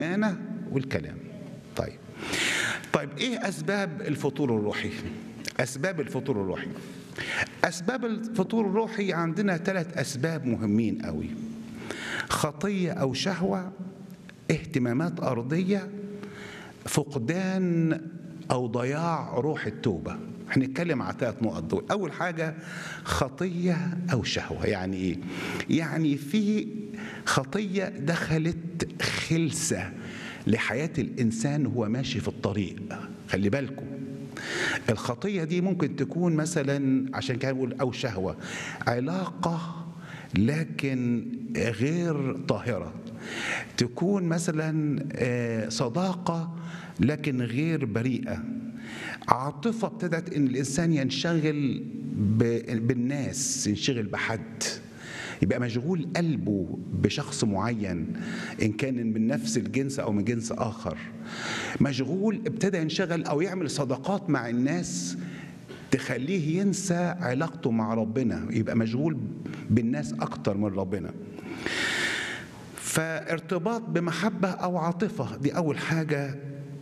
الامانه والكلام طيب طيب ايه اسباب الفطور الروحي اسباب الفطور الروحي اسباب الفطور الروحي عندنا ثلاث اسباب مهمين قوي خطيه او شهوه اهتمامات ارضيه فقدان او ضياع روح التوبه هنتكلم على ثلاث نقط دول اول حاجه خطيه او شهوه يعني ايه يعني في خطيه دخلت خلسه لحياه الانسان وهو ماشي في الطريق خلي بالكم الخطيه دي ممكن تكون مثلا عشان كده بقول او شهوه علاقه لكن غير طاهره تكون مثلا صداقه لكن غير بريئه عاطفه ابتدت ان الانسان ينشغل بالناس ينشغل بحد يبقى مشغول قلبه بشخص معين ان كان من نفس الجنس او من جنس اخر مشغول ابتدى ينشغل او يعمل صداقات مع الناس تخليه ينسى علاقته مع ربنا يبقى مشغول بالناس اكتر من ربنا فارتباط بمحبه او عاطفه دي اول حاجه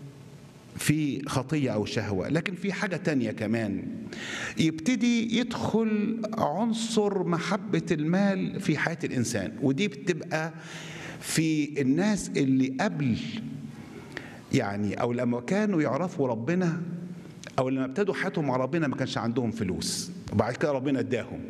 في خطية أو شهوة لكن في حاجة تانية كمان يبتدي يدخل عنصر محبة المال في حياة الإنسان ودي بتبقى في الناس اللي قبل يعني أو لما كانوا يعرفوا ربنا أو لما ابتدوا حياتهم مع ربنا ما كانش عندهم فلوس وبعد كده ربنا اداهم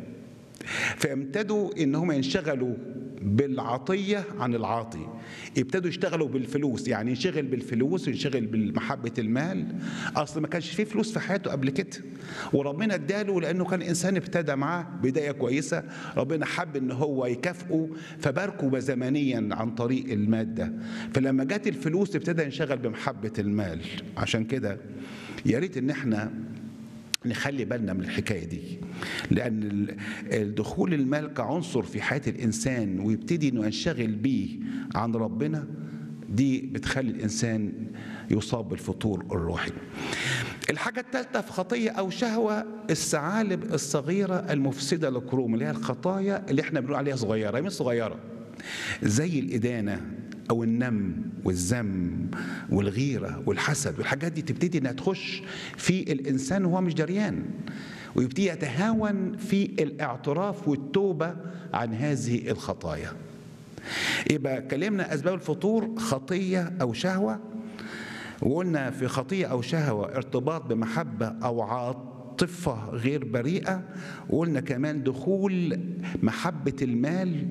فابتدوا انهم ينشغلوا بالعطيه عن العاطي ابتدوا يشتغلوا بالفلوس يعني ينشغل بالفلوس وينشغل بمحبه المال اصل ما كانش فيه فلوس في حياته قبل كده وربنا اداله لانه كان انسان ابتدى معاه بدايه كويسه ربنا حب ان هو يكافئه فباركه زمنيا عن طريق الماده فلما جت الفلوس ابتدى ينشغل بمحبه المال عشان كده يا ريت ان احنا نخلي بالنا من الحكايه دي لان دخول المال كعنصر في حياه الانسان ويبتدي انه ينشغل بيه عن ربنا دي بتخلي الانسان يصاب بالفطور الروحي الحاجة الثالثة في خطية أو شهوة الثعالب الصغيرة المفسدة للكروم اللي هي الخطايا اللي احنا بنقول عليها صغيرة مش صغيرة زي الإدانة او النم والذم والغيره والحسد والحاجات دي تبتدي انها تخش في الانسان وهو مش دريان ويبتدي يتهاون في الاعتراف والتوبه عن هذه الخطايا يبقى كلمنا اسباب الفطور خطيه او شهوه وقلنا في خطيه او شهوه ارتباط بمحبه او عاطفه غير بريئه وقلنا كمان دخول محبه المال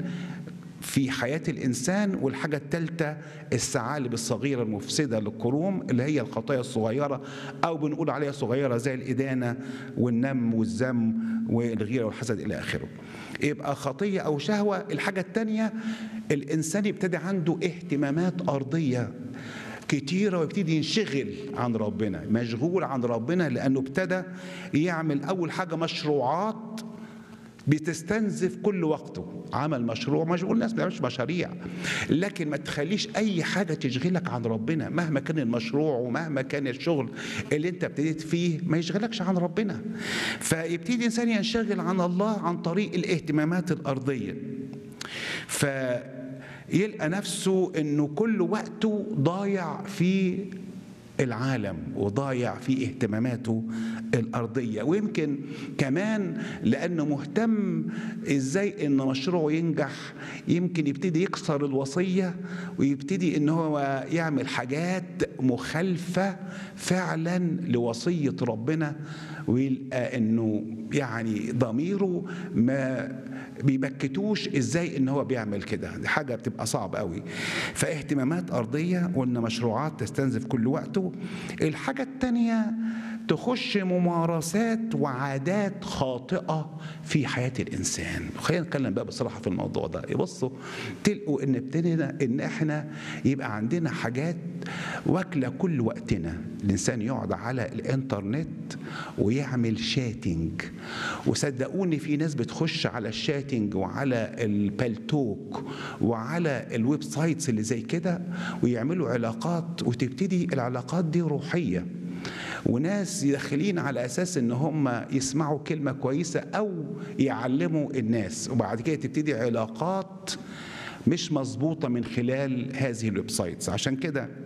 في حياة الإنسان والحاجة الثالثة الثعالب الصغيرة المفسدة للكروم اللي هي الخطايا الصغيرة أو بنقول عليها صغيرة زي الإدانة والنم والذم والغيرة والحسد إلى آخره يبقى خطية أو شهوة الحاجة الثانية الإنسان يبتدي عنده اهتمامات أرضية كتيرة ويبتدي ينشغل عن ربنا مشغول عن ربنا لأنه ابتدى يعمل أول حاجة مشروعات بتستنزف كل وقته عمل مشروع مشغول الناس ما بتعملش مشاريع لكن ما تخليش اي حاجه تشغلك عن ربنا مهما كان المشروع ومهما كان الشغل اللي انت ابتديت فيه ما يشغلكش عن ربنا فيبتدي الانسان ينشغل عن الله عن طريق الاهتمامات الارضيه فيلقى نفسه انه كل وقته ضايع في العالم وضايع في اهتماماته الأرضية ويمكن كمان لأنه مهتم إزاي إن مشروعه ينجح يمكن يبتدي يكسر الوصية ويبتدي إن هو يعمل حاجات مخالفة فعلا لوصية ربنا ويلقى إنه يعني ضميره ما بيبكتوش ازاي ان هو بيعمل كده دي حاجه بتبقى صعب قوي فاهتمامات ارضيه وان مشروعات تستنزف كل وقته الحاجه الثانيه تخش ممارسات وعادات خاطئه في حياه الانسان خلينا نتكلم بقى بصراحه في الموضوع ده يبصوا تلقوا ان ابتدينا ان احنا يبقى عندنا حاجات واكله كل وقتنا الانسان يقعد على الانترنت ويعمل شاتنج وصدقوني في ناس بتخش على الشاتنج وعلى البلتوك وعلى الويب سايتس اللي زي كده ويعملوا علاقات وتبتدي العلاقات دي روحيه وناس داخلين على اساس ان هم يسمعوا كلمه كويسه او يعلموا الناس وبعد كده تبتدي علاقات مش مظبوطه من خلال هذه الويب سايتس عشان كده